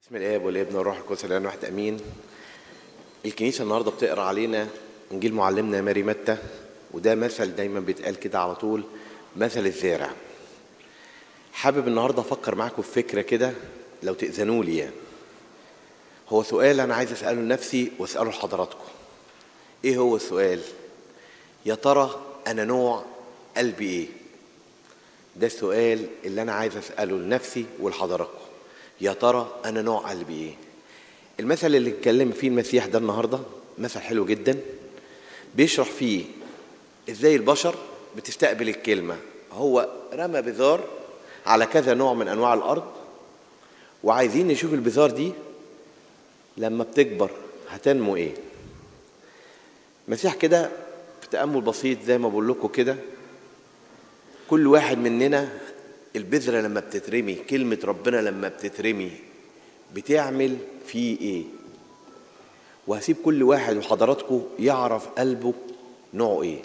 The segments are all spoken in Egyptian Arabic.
بسم الاب والابن والروح القدس الان واحد امين الكنيسه النهارده بتقرا علينا انجيل معلمنا ماري متى وده مثل دايما بيتقال كده على طول مثل الزارع حابب النهارده افكر معاكم في فكره كده لو تاذنوا لي يعني هو سؤال انا عايز اساله لنفسي واساله لحضراتكم ايه هو السؤال يا ترى انا نوع قلبي ايه ده السؤال اللي انا عايز اساله لنفسي ولحضراتكم يا ترى انا نوع قلبي ايه المثل اللي اتكلم فيه المسيح ده النهارده مثل حلو جدا بيشرح فيه ازاي البشر بتستقبل الكلمه هو رمى بذار على كذا نوع من انواع الارض وعايزين نشوف البذار دي لما بتكبر هتنمو ايه المسيح كده في تامل بسيط زي ما بقول لكم كده كل واحد مننا البذرة لما بتترمي كلمة ربنا لما بتترمي بتعمل فيه ايه وهسيب كل واحد وحضراتكم يعرف قلبه نوعه ايه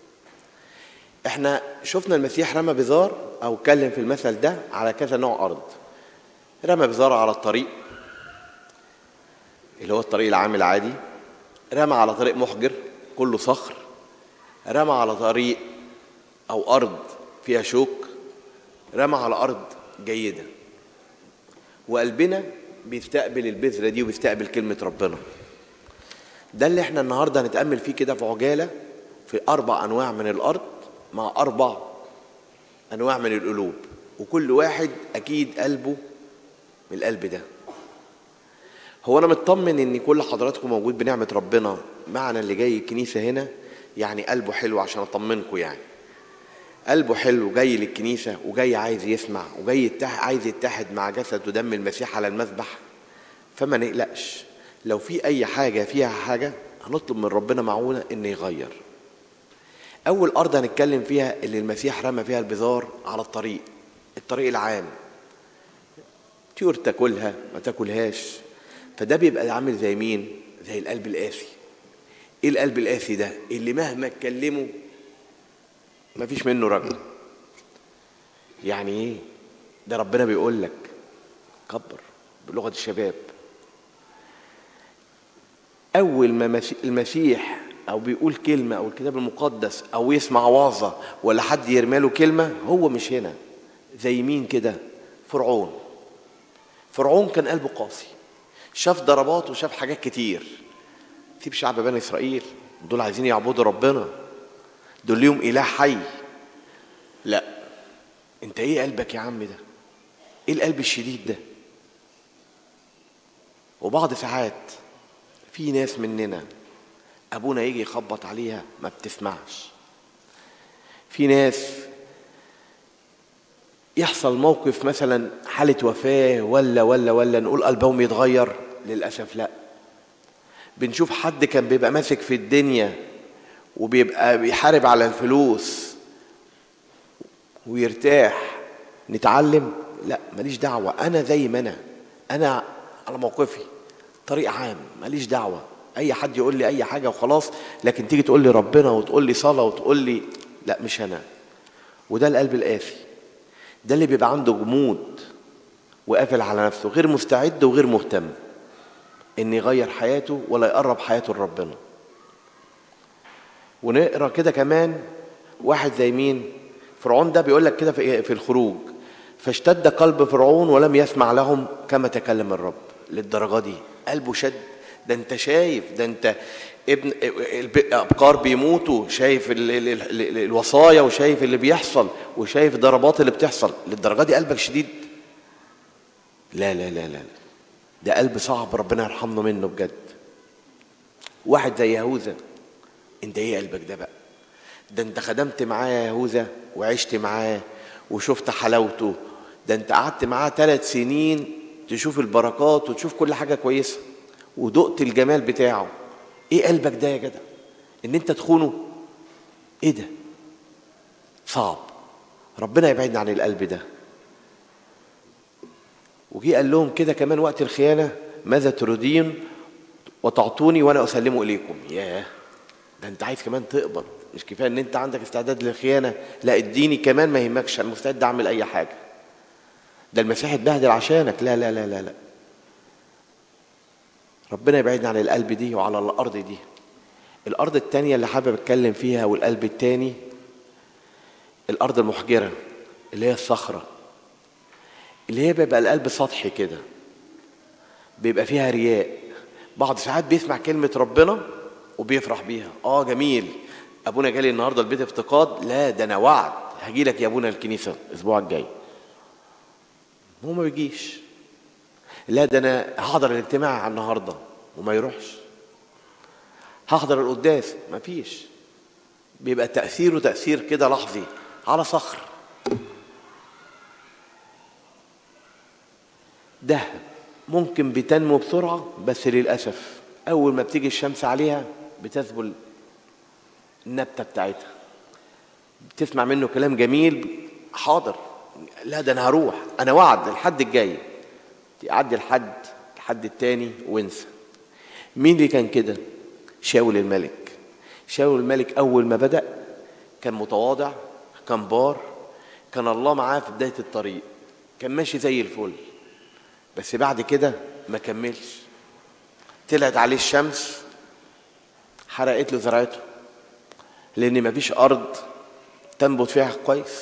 احنا شفنا المسيح رمى بذار او اتكلم في المثل ده على كذا نوع ارض رمى بذار على الطريق اللي هو الطريق العام العادي رمى على طريق محجر كله صخر رمى على طريق او ارض فيها شوك رمى على أرض جيدة وقلبنا بيستقبل البذرة دي وبيستقبل كلمة ربنا ده اللي احنا النهاردة هنتأمل فيه كده في عجالة في أربع أنواع من الأرض مع أربع أنواع من القلوب وكل واحد أكيد قلبه من القلب ده هو أنا مطمن إن كل حضراتكم موجود بنعمة ربنا معنى اللي جاي الكنيسة هنا يعني قلبه حلو عشان أطمنكم يعني قلبه حلو جاي للكنيسة وجاي عايز يسمع وجاي يتحد عايز يتحد مع جسد ودم المسيح على المذبح فما نقلقش لو في أي حاجة فيها حاجة هنطلب من ربنا معونة إن يغير أول أرض هنتكلم فيها اللي المسيح رمى فيها البذار على الطريق الطريق العام طيور تاكلها ما تاكلهاش فده بيبقى عامل زي مين؟ زي القلب القاسي ايه القلب القاسي ده؟ اللي مهما اتكلمه ما فيش منه رجل يعني ايه ده ربنا بيقول لك كبر بلغه الشباب اول ما المسيح او بيقول كلمه او الكتاب المقدس او يسمع وعظه ولا حد يرمي له كلمه هو مش هنا زي مين كده فرعون فرعون كان قلبه قاسي شاف ضربات وشاف حاجات كتير سيب شعب بني اسرائيل دول عايزين يعبدوا ربنا دول ليهم اله حي لا انت ايه قلبك يا عم ده ايه القلب الشديد ده وبعض ساعات في ناس مننا ابونا يجي يخبط عليها ما بتسمعش في ناس يحصل موقف مثلا حالة وفاة ولا ولا ولا نقول قلبهم يتغير للأسف لا بنشوف حد كان بيبقى ماسك في الدنيا وبيبقى بيحارب على الفلوس ويرتاح نتعلم لا ماليش دعوة أنا زي ما أنا أنا على موقفي طريق عام ماليش دعوة أي حد يقول لي أي حاجة وخلاص لكن تيجي تقول لي ربنا وتقول لي صلاة وتقول لي لا مش أنا وده القلب القاسي ده اللي بيبقى عنده جمود وقافل على نفسه غير مستعد وغير مهتم إن يغير حياته ولا يقرب حياته لربنا ونقرا كده كمان واحد زي مين فرعون ده بيقول لك كده في الخروج فاشتد قلب فرعون ولم يسمع لهم كما تكلم الرب للدرجه دي قلبه شد ده انت شايف ده انت ابن الابقار بيموتوا شايف ال ال ال الوصايا وشايف اللي بيحصل وشايف الضربات اللي بتحصل للدرجه دي قلبك شديد لا لا لا لا ده قلب صعب ربنا يرحمنا منه بجد واحد زي يهوذا انت ايه قلبك ده بقى ده انت خدمت معاه يا يهوذا وعشت معاه وشفت حلاوته ده انت قعدت معاه ثلاث سنين تشوف البركات وتشوف كل حاجه كويسه ودقت الجمال بتاعه ايه قلبك ده يا جدع ان انت تخونه ايه ده صعب ربنا يبعدنا عن القلب ده وجي قال لهم كده كمان وقت الخيانه ماذا تريدين وتعطوني وانا اسلمه اليكم ياه ده انت عايز كمان تقبض مش كفايه ان انت عندك استعداد للخيانه لا اديني كمان ما يهمكش انا مستعد اعمل اي حاجه ده المسيح اتبهدل عشانك لا لا لا لا لا ربنا يبعدنا عن القلب دي وعلى الارض دي الارض التانية اللي حابب اتكلم فيها والقلب التاني الارض المحجرة اللي هي الصخرة اللي هي بيبقى القلب سطحي كده بيبقى فيها رياء بعض ساعات بيسمع كلمة ربنا وبيفرح بيها اه جميل ابونا جالي النهارده البيت افتقاد لا ده انا وعد هجي لك يا ابونا الكنيسة الاسبوع الجاي هو ما بيجيش لا ده انا هحضر الاجتماع النهارده وما يروحش هحضر القداس ما فيش بيبقى تأثيره تأثير كده لحظي على صخر ده ممكن بتنمو بسرعة بس للأسف أول ما بتيجي الشمس عليها بتذبل النبتة بتاعتها بتسمع منه كلام جميل حاضر لا ده أنا هروح أنا وعد الحد الجاي يعدي الحد الحد التاني وانسى مين اللي كان كده شاول الملك شاول الملك أول ما بدأ كان متواضع كان بار كان الله معاه في بداية الطريق كان ماشي زي الفل بس بعد كده ما كملش طلعت عليه الشمس حرقت له زراعته لان مفيش ارض تنبت فيها كويس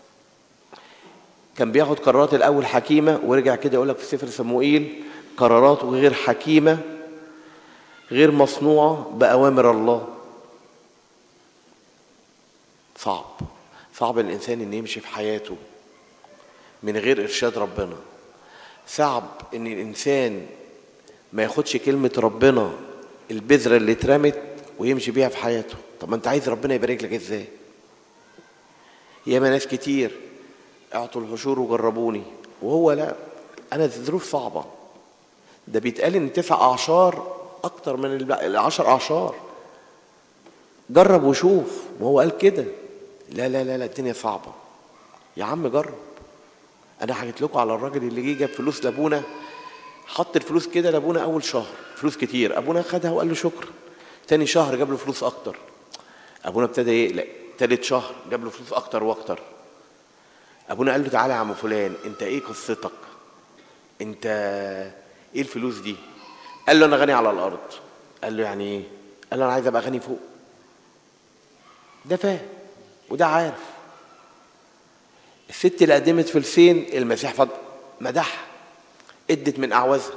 كان بياخد قرارات الاول حكيمه ورجع كده يقول لك في سفر صموئيل قراراته غير حكيمه غير مصنوعه باوامر الله صعب صعب الانسان ان يمشي في حياته من غير ارشاد ربنا صعب ان الانسان ما ياخدش كلمه ربنا البذره اللي اترمت ويمشي بيها في حياته طب ما انت عايز ربنا يبارك لك ازاي ياما ناس كتير اعطوا الحشور وجربوني وهو لا انا الظروف صعبه ده بيتقال ان تسع اعشار اكتر من العشر اعشار جرب وشوف وهو قال كده لا لا لا لا الدنيا صعبه يا عم جرب انا حكيت لكم على الراجل اللي جه جاب فلوس لابونا حط الفلوس كده لابونا اول شهر فلوس كتير ابونا خدها وقال له شكرا تاني شهر جاب له فلوس اكتر ابونا ابتدى يقلق تالت شهر جاب له فلوس اكتر واكتر ابونا قال له تعالى يا عم فلان انت ايه قصتك انت ايه الفلوس دي قال له انا غني على الارض قال له يعني ايه قال له انا عايز ابقى غني فوق ده فاهم وده عارف الست اللي قدمت فلسين المسيح فضل مدحها ادت من اعوازها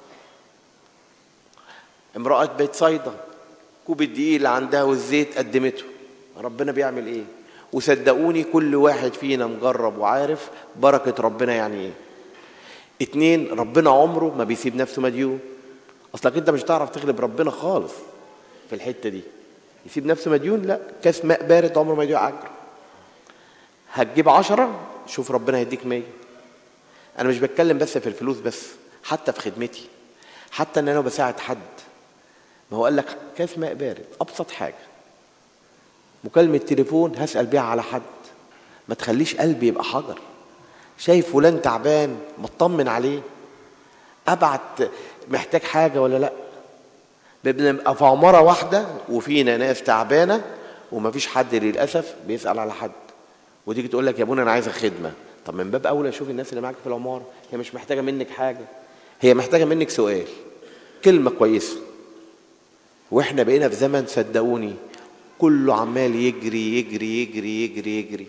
امرأة بيت صيدا كوب الدقيق اللي عندها والزيت قدمته ربنا بيعمل ايه وصدقوني كل واحد فينا مجرب وعارف بركة ربنا يعني ايه اتنين ربنا عمره ما بيسيب نفسه مديون اصلك انت مش هتعرف تغلب ربنا خالص في الحتة دي يسيب نفسه مديون لا كاس ماء بارد عمره ما يديع اجر هتجيب عشرة شوف ربنا هيديك مية انا مش بتكلم بس في الفلوس بس حتى في خدمتي حتى ان انا بساعد حد ما هو قال لك كاس ماء بارد ابسط حاجه مكالمه تليفون هسال بيها على حد ما تخليش قلبي يبقى حجر شايف فلان تعبان ما اطمن عليه ابعت محتاج حاجه ولا لا بنبقى في عماره واحده وفينا ناس تعبانه ومفيش حد للاسف بيسال على حد وتيجي تقول لك يا ابونا انا عايزه خدمه طب من باب اولى شوف الناس اللي معاك في العماره هي مش محتاجه منك حاجه هي محتاجه منك سؤال كلمه كويسه واحنا بقينا في زمن صدقوني كله عمال يجري يجري يجري يجري يجري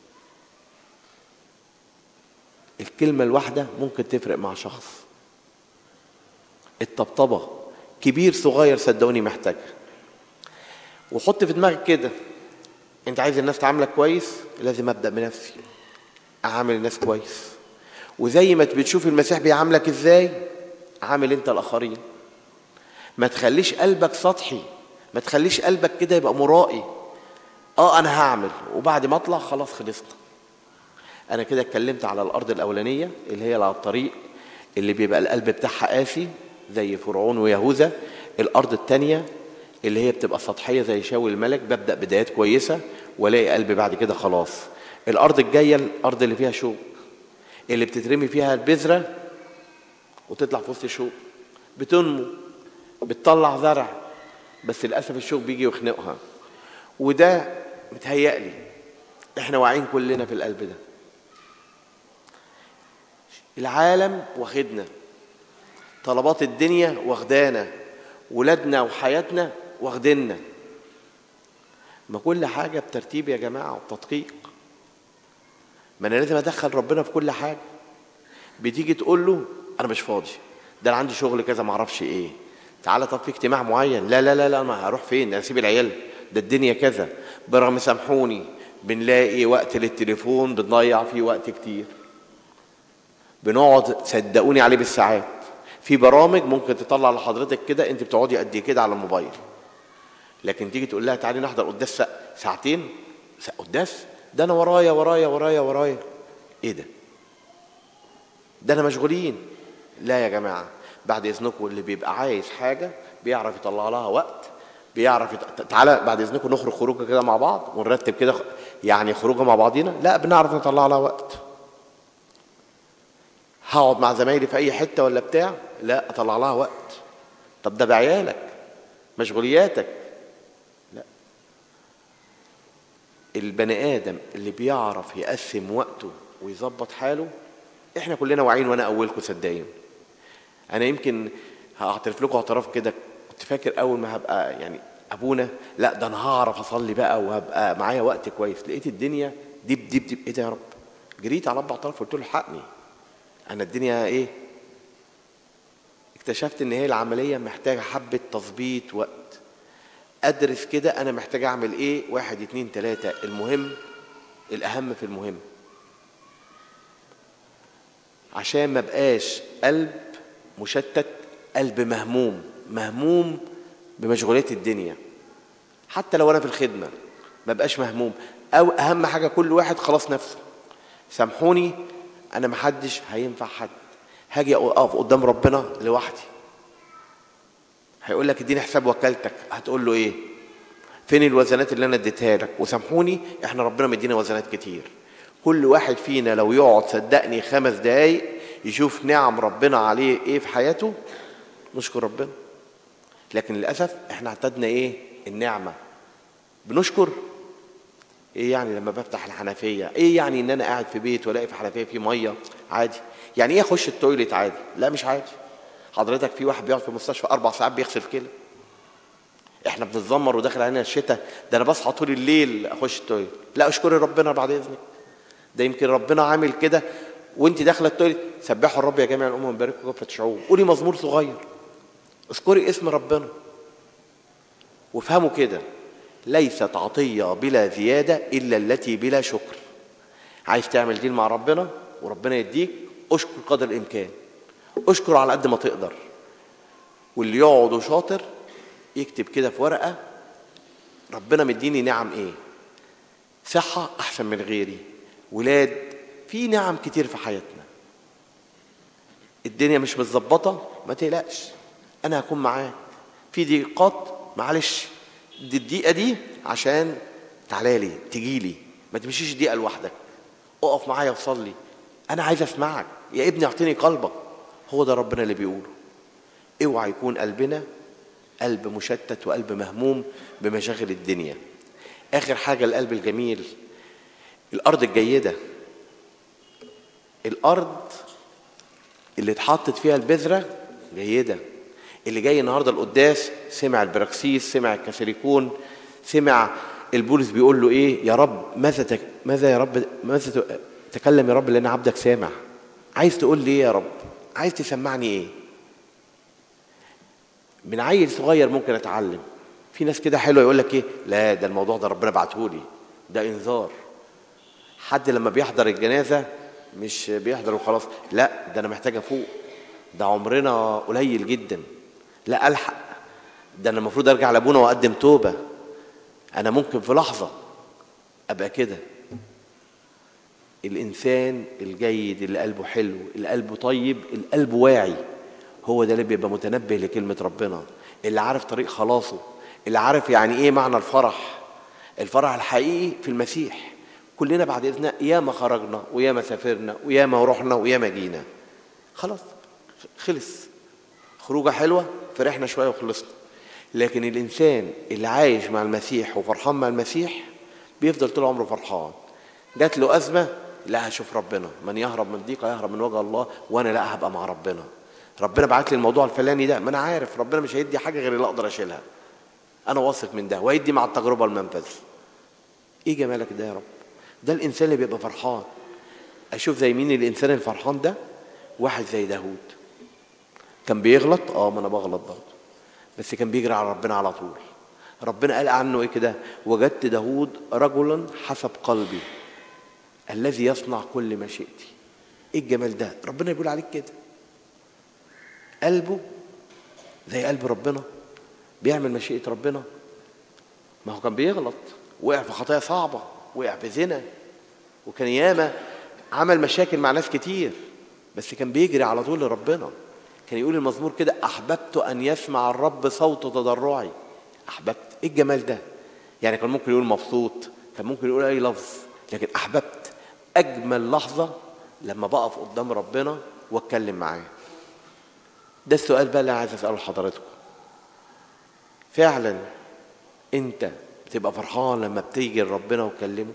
الكلمة الواحدة ممكن تفرق مع شخص الطبطبة كبير صغير صدقوني محتاجها وحط في دماغك كده انت عايز الناس تعاملك كويس لازم ابدا بنفسي اعامل الناس كويس وزي ما بتشوف المسيح بيعاملك ازاي عامل انت الاخرين ما تخليش قلبك سطحي ما تخليش قلبك كده يبقى مرائي اه انا هعمل وبعد ما اطلع خلاص خلصنا انا كده اتكلمت على الارض الاولانيه اللي هي على الطريق اللي بيبقى القلب بتاعها قاسي زي فرعون ويهوذا الارض الثانيه اللي هي بتبقى سطحيه زي شاول الملك ببدا بدايات كويسه والاقي قلبي بعد كده خلاص الارض الجايه الارض اللي فيها شوك اللي بتترمي فيها البذره وتطلع في وسط الشوك بتنمو بتطلع زرع بس للاسف الشوك بيجي يخنقها وده متهيألي احنا واعيين كلنا في القلب ده العالم واخدنا طلبات الدنيا واخدانا ولادنا وحياتنا واخدنا ما كل حاجة بترتيب يا جماعة وبتدقيق ما أنا لازم أدخل ربنا في كل حاجة بتيجي تقول له أنا مش فاضي ده أنا عندي شغل كذا معرفش إيه تعالى طب في اجتماع معين لا لا لا لا أنا هروح فين أنا أسيب العيال ده الدنيا كذا برغم سامحوني بنلاقي وقت للتليفون بنضيع فيه وقت كتير بنقعد صدقوني عليه بالساعات في برامج ممكن تطلع لحضرتك كده انت بتقعدي قد ايه كده على الموبايل لكن تيجي تقول لها تعالي نحضر قداس ساعتين قداس ده انا ورايا ورايا ورايا ورايا ايه ده ده انا مشغولين لا يا جماعه بعد اذنكم اللي بيبقى عايز حاجه بيعرف يطلع لها وقت بيعرف يت... تعالى بعد اذنكم نخرج خروجه كده مع بعض ونرتب كده يعني خروجه مع بعضينا لا بنعرف نطلع لها وقت هقعد مع زمايلي في اي حته ولا بتاع لا اطلع لها وقت طب ده بعيالك مشغولياتك لا البني ادم اللي بيعرف يقسم وقته ويظبط حاله احنا كلنا واعيين وانا اولكم صدقين انا يمكن هعترف لكم اعتراف كده كنت فاكر اول ما هبقى يعني ابونا لا ده انا هعرف اصلي بقى وهبقى معايا وقت كويس لقيت الدنيا ديب ديب ديب ايه ده يا رب جريت على اب اعتراف قلت له الحقني انا الدنيا ايه اكتشفت ان هي العمليه محتاجه حبه تظبيط وقت ادرس كده انا محتاج اعمل ايه واحد اتنين تلاته المهم الاهم في المهم عشان ما بقاش قلب مشتت قلب مهموم مهموم بمشغولات الدنيا حتى لو انا في الخدمه ما بقاش مهموم او اهم حاجه كل واحد خلاص نفسه سامحوني انا محدش هينفع حد هاجي اقف قدام ربنا لوحدي هيقول لك اديني حساب وكالتك هتقول له ايه فين الوزنات اللي انا اديتها لك وسامحوني احنا ربنا مدينا وزنات كتير كل واحد فينا لو يقعد صدقني خمس دقايق يشوف نعم ربنا عليه ايه في حياته نشكر ربنا لكن للاسف احنا اعتدنا ايه النعمه بنشكر ايه يعني لما بفتح الحنفيه ايه يعني ان انا قاعد في بيت والاقي في حنفيه في ميه عادي يعني ايه اخش التويليت عادي لا مش عادي حضرتك في واحد بيقعد في المستشفى اربع ساعات بيغسل كلى احنا بنتذمر وداخل علينا الشتاء ده انا بصحى طول الليل اخش التويليت لا اشكري ربنا بعد اذنك ده يمكن ربنا عامل كده وانت داخله التويليت سبحوا الرب يا جميع الامم باركوا كفه شعوب قولي مزمور صغير اذكري اسم ربنا وافهموا كده ليست عطية بلا زيادة إلا التي بلا شكر عايز تعمل ديل مع ربنا وربنا يديك اشكر قدر الإمكان اشكر على قد ما تقدر واللي يقعد شاطر يكتب كده في ورقة ربنا مديني نعم ايه صحة أحسن من غيري ولاد في نعم كتير في حياتنا الدنيا مش متظبطة ما تقلقش أنا هكون معاك في ضيقات معلش دي الدقيقة دي عشان تعالى لي تجي لي ما تمشيش دقيقة لوحدك اقف معايا وصلي أنا عايز أسمعك يا ابني أعطيني قلبك هو ده ربنا اللي بيقوله اوعى يكون قلبنا قلب مشتت وقلب مهموم بمشاغل الدنيا آخر حاجة القلب الجميل الأرض الجيدة الأرض اللي اتحطت فيها البذرة جيدة اللي جاي النهارده القداس سمع البراكسيس سمع الكاثوليكون سمع البولس بيقول له ايه يا رب ماذا تك... ماذا يا رب ماذا تكلم يا رب لان عبدك سامع عايز تقول لي ايه يا رب عايز تسمعني ايه من عيل صغير ممكن اتعلم في ناس كده حلوه يقول لك ايه لا ده الموضوع ده ربنا بعته لي ده انذار حد لما بيحضر الجنازه مش بيحضر وخلاص لا ده انا محتاج افوق ده عمرنا قليل جدا لا الحق ده انا المفروض ارجع لابونا واقدم توبه انا ممكن في لحظه ابقى كده الانسان الجيد اللي قلبه حلو اللي قلبه طيب اللي قلبه واعي هو ده اللي بيبقى متنبه لكلمه ربنا اللي عارف طريق خلاصه اللي عارف يعني ايه معنى الفرح الفرح الحقيقي في المسيح كلنا بعد اذنه ياما خرجنا وياما سافرنا وياما رحنا وياما جينا خلاص خلص خروجه حلوه فرحنا شويه وخلصنا لكن الانسان اللي عايش مع المسيح وفرحان مع المسيح بيفضل طول عمره فرحان جات له ازمه لا هشوف ربنا من يهرب من ضيقه يهرب من وجه الله وانا لا هبقى مع ربنا ربنا بعت لي الموضوع الفلاني ده ما انا عارف ربنا مش هيدي حاجه غير اللي اقدر اشيلها انا واثق من ده وهيدي مع التجربه المنفذ ايه جمالك ده يا رب ده الانسان اللي بيبقى فرحان اشوف زي مين الانسان الفرحان ده واحد زي داوود كان بيغلط اه ما انا بغلط برضه بس كان بيجري على ربنا على طول ربنا قال عنه ايه كده وجدت داوود رجلا حسب قلبي الذي يصنع كل مشيئتي ايه الجمال ده ربنا بيقول عليك كده قلبه زي قلب ربنا بيعمل مشيئة ربنا ما هو كان بيغلط وقع في خطايا صعبة وقع في زنا وكان ياما عمل مشاكل مع ناس كتير بس كان بيجري على طول لربنا كان يقول المزمور كده أحببت أن يسمع الرب صوت تضرعي أحببت إيه الجمال ده يعني كان ممكن يقول مبسوط كان ممكن يقول أي لفظ لكن أحببت أجمل لحظة لما بقف قدام ربنا واتكلم معاه ده السؤال بقى اللي أنا عايز اساله لحضراتكم فعلا انت بتبقى فرحان لما بتيجي لربنا وتكلمه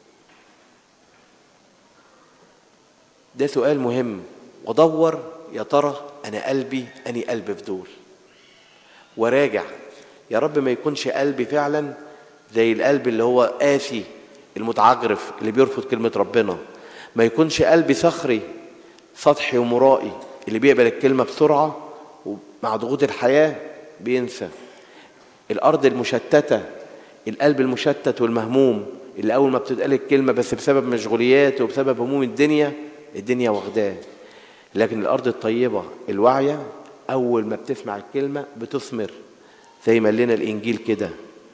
ده سؤال مهم ودور يا ترى انا قلبي اني قلب في دول وراجع يا رب ما يكونش قلبي فعلا زي القلب اللي هو قاسي المتعجرف اللي بيرفض كلمة ربنا ما يكونش قلبي صخري سطحي ومرائي اللي بيقبل الكلمة بسرعة ومع ضغوط الحياة بينسى الأرض المشتتة القلب المشتت والمهموم اللي أول ما بتتقال الكلمة بس بسبب مشغوليات وبسبب هموم الدنيا الدنيا واخداه لكن الأرض الطيبة الواعية أول ما بتسمع الكلمة بتثمر زي ما قال لنا الإنجيل كده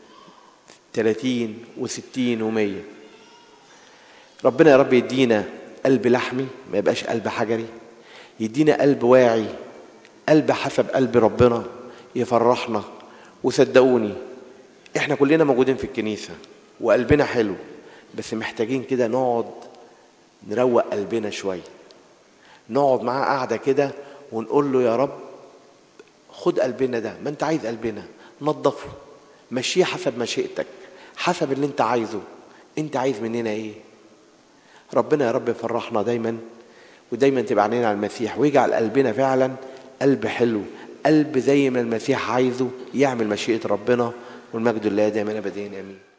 30 و60 و100 ربنا يا رب يدينا قلب لحمي ما يبقاش قلب حجري يدينا قلب واعي قلب حسب قلب ربنا يفرحنا وصدقوني احنا كلنا موجودين في الكنيسة وقلبنا حلو بس محتاجين كده نقعد نروق قلبنا شوية نقعد معاه قاعدة كده ونقول له يا رب خد قلبنا ده ما انت عايز قلبنا نظفه مشيه حسب مشيئتك حسب اللي انت عايزه انت عايز مننا ايه ربنا يا رب يفرحنا دايما ودايما تبقى عينينا على المسيح ويجعل قلبنا فعلا قلب حلو قلب زي ما المسيح عايزه يعمل مشيئة ربنا والمجد لله دائما ابدا امين